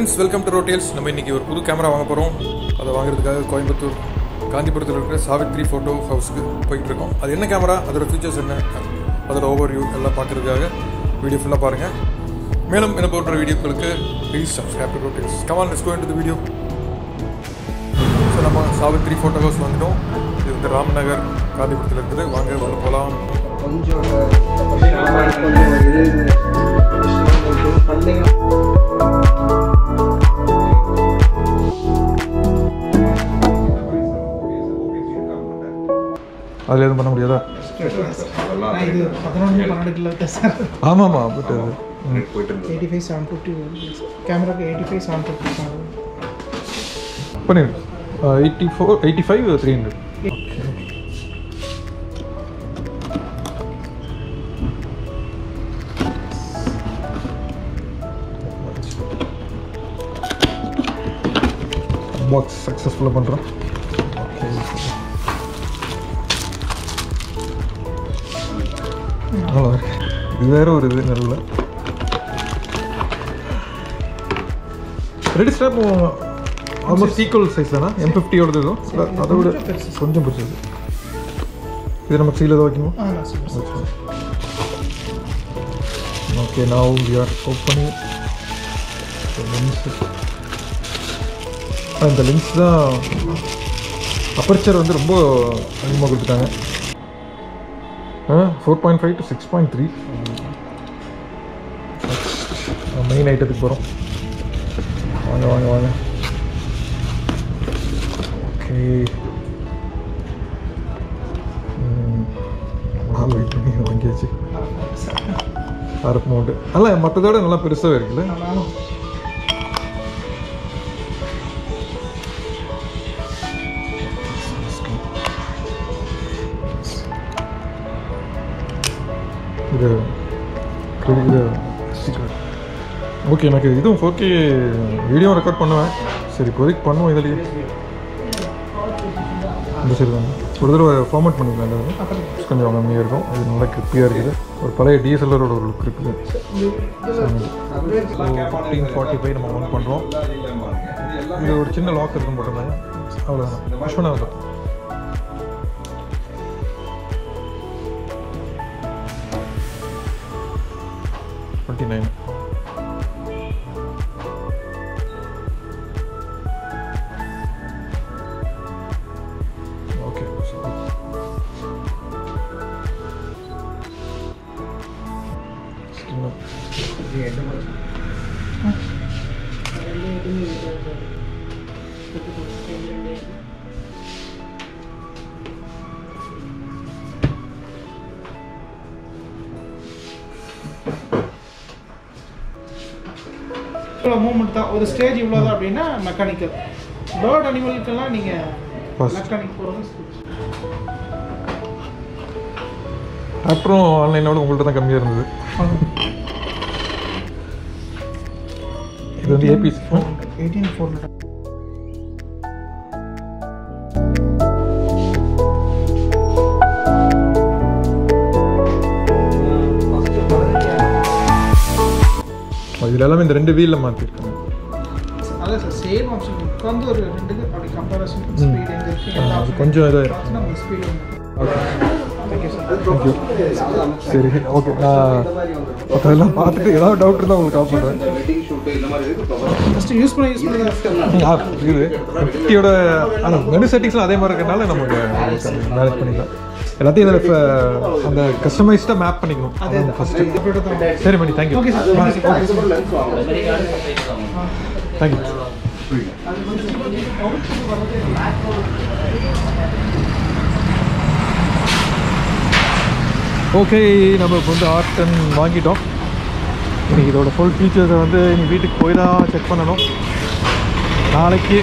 Friends welcome to ரோட்டேல்ஸ் நம்ம இன்னைக்கு ஒரு புது கேமரா வாங்க போகிறோம் அதை வாங்குறதுக்காக கோயம்புத்தூர் காந்திபுரத்தில் இருக்கிற சாவித்ரி ஃபோட்டோ ஹவுஸ்க்கு போயிட்டு இருக்கோம் அது என்ன கேமரா அதோட ஃபீச்சர்ஸ் என்ன அதோட ஓவர் வியூ எல்லாம் பார்க்கறதுக்காக வீடியோ ஃபுல்லாக பாருங்கள் மேலும் என்ன போன்ற வீடியோக்களுக்கு please subscribe to Rotales come on let's go into the video so நம்ம சாவித்ரி ஃபோட்டோ ஹவுஸ் வந்துட்டோம் இது வந்து ராம்நகர் காந்திபுரத்தில் இருக்குது வாங்க உள்ள போகலாம் கொஞ்சம் கொஞ்சம் இது பண்ணீங்கன்னா அதில் எதுவும் பண்ண முடியாதா இது பதினொன்று பன்னெண்டு கிலோ சார் ஆமாம்மா பட் அது எயிட்டி ஃபைவ் செவன் ஃபிஃப்டி கேமராக்கு eighty five seven fifty sir பண்ணிடுங்க eighty four eighty five three hundred box சக்ஸஸ்ஃபுல்லாக பண்ணுறோம் அவ்வளோ இது வேற ஒரு இது நல்ல ready stop almost equal size தானே எம் ஃபிஃப்டியோடது இதுவும் அதை விட கொஞ்சம் பெருசு இது நமக்கு சீல தான் வைக்கணும் ஆ sir okay now we are opening lens இந்த லென்ஸ் தான் அப்பர்ச்சர் வந்து ரொம்ப அதிகமாக கொடுத்துட்டாங்க four point five to six point three main ஐட்டத்துக்கு போகிறோம் வாங்க வாங்க வாங்க ஓகே நாள் வெயிட் பண்ணி வாங்கியாச்சு அரப்பு மவுண்டு நல்லா மற்றதோட நல்லா பெருசாகவே இருக்குல்ல நானும் இது இது ஓகே எனக்கு இதுவும் ஃபோர் கே வீடியோ ரெக்கார்ட் பண்ணுவேன் சரி இப்போதைக்கு பண்ணுவோம் இதுலேயே இந்த சைடு தாங்க ஒரு தடவை ஃபார்மேட் பண்ணிக்கலாம் எல்லாரும் கொஞ்சம் கம்மியாக இருக்கும் இது நல்லா கிரிப்பியாக இருக்குது ஒரு பழைய டிஎஸ்எல்ஆரோட ஒரு லுக் இருக்குது ஃபிஃப்டீன் ஃபார்ட்டி ஃபைவ் நம்ம ஒன் பண்ணுறோம் இது ஒரு சின்ன லாக் இருக்குன்னு போட்டிருந்தாங்க அவ்வளோதான் புஷ் பண்ண வந்தோம் டுவெண்ட்டி நைன் ஓகே இவ்வளோ மூமெண்ட் தான் ஒரு ஸ்டேஜ் இவ்வளோ தான் அப்படின்னா மெக்கானிக்கல் பேர்ட் அனிமலுக்கெல்லாம் நீங்கள் First. மெக்கானிக் போகிறது அப்புறம் ஆன்லைனோட உங்கள்கிட்ட தான் கம்மியாக இருந்தது இது வந்து ஏபிசி எயிட்டீன் ஃபோர் ஹண்ட்ரட் இதில் எல்லாமே இந்த ரெண்டு வீலில் மாற்றிருக்காங்க அதான் சார் சேம் ஆப்ஷன் உட்காந்து ஒரு ரெண்டுக்கு அப்படி கம்பேரிசன் ஸ்பீட் எங்கே இருக்குது எல்லா அது கொஞ்சம் இதாக ஆப்ஷன் நம்ம speed okay thank you sir thank you சரி ஓகே நான் அதெல்லாம் பார்த்துட்டு ஏதாவது டவுட் இருந்தால் உங்களுக்கு கால் பண்ணுறேன் வெட்டிங் ஷூட் இந்த மாதிரி இதுக்கு cover ஃபஸ்ட்டு யூஸ் பண்ணி யூஸ் பண்ணி ஆ, இது ஃபிஃப்டியோட ஆனால் மெனு செட்டிங்ஸ்லாம் அதே மாதிரி இருக்கனால நமக்கு மேனேஜ் பண்ணிக்கலாம் எல்லாத்தையும் இதில் இப்போ அந்த கஸ்டமைஸ்டாக மேப் பண்ணிக்கணும் அதே அதான் ஃபஸ்ட்டு அப்படியே தான் சரி மணி தேங்க்யூ ஓகே சார் அதுக்கப்புறம் lens வாங்கணும். தேங்க்யூ ஓகே நம்ம இப்போ வந்து ஆர்டன் வாங்கிட்டோம் இன்னைக்கு இதோட ஃபுல் ஃபீச்சர்ஸை வந்து இனி வீட்டுக்கு போய் தான் செக் பண்ணணும் நாளைக்கு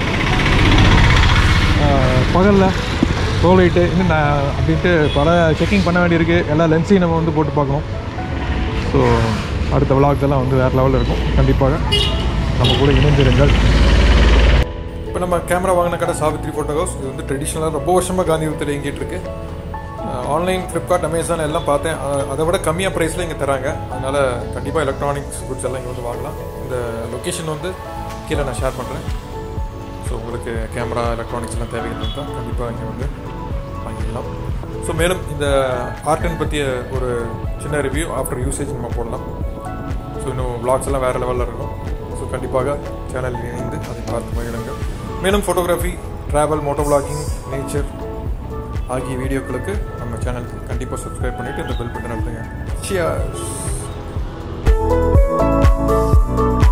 பகலில் லைட்டு இன்னும் நான் அப்படின்ட்டு பல செக்கிங் பண்ண வேண்டியிருக்கு எல்லா லென்ஸையும் நம்ம வந்து போட்டு பார்க்கணும் ஸோ அடுத்த vlogs எல்லாம் வந்து வேறு லெவலில் இருக்கும் கண்டிப்பாக நம்ம கூட இணைந்திருங்கள் இப்போ நம்ம கேமரா வாங்கின கடை சாவித்ரி ஃபோட்டோ ஹவுஸ் இது வந்து ட்ரெடிஷ்னலாக ரொம்ப வருஷமாக காந்திபுரத்தில் இயங்கிட்டு இருக்கு ஆன்லைன் ஃப்ளிப்கார்ட் அமேசான் எல்லாம் பார்த்தேன் அ- அதை விட கம்மியாக ப்ரைஸில் இங்கே தராங்க அதனால் கண்டிப்பாக எலக்ட்ரானிக்ஸ் குட்ஸ் எல்லாம் இங்கே வந்து வாங்கலாம் இந்த லொக்கேஷன் வந்து கீழே நான் ஷேர் பண்ணுறேன் ஸோ உங்களுக்கு கேமரா எலக்ட்ரானிக்ஸ்லாம் தேவைகள் தான் கண்டிப்பாக இங்கே வந்து வாங்கிக்கலாம் ஸோ மேலும் இந்த ஆர்டன் பற்றிய ஒரு சின்ன ரிவ்யூ ஆஃப்டர் யூசேஜ் நம்ம போடலாம் ஸோ இன்னும் vlogs எல்லாம் வேறு லெவலில் இருக்கும் ஸோ கண்டிப்பாக சேனலில் இணைந்து அதை பார்த்து மகிழுங்கள் மேலும் photography travel moto vlogging nature ஆகிய வீடியோக்களுக்கு நம்ம சேனலுக்கு கண்டிப்பாக சப்ஸ்கிரைப் பண்ணிவிட்டு இந்த பெல் பட்டன் அழுத்துங்க Cheers.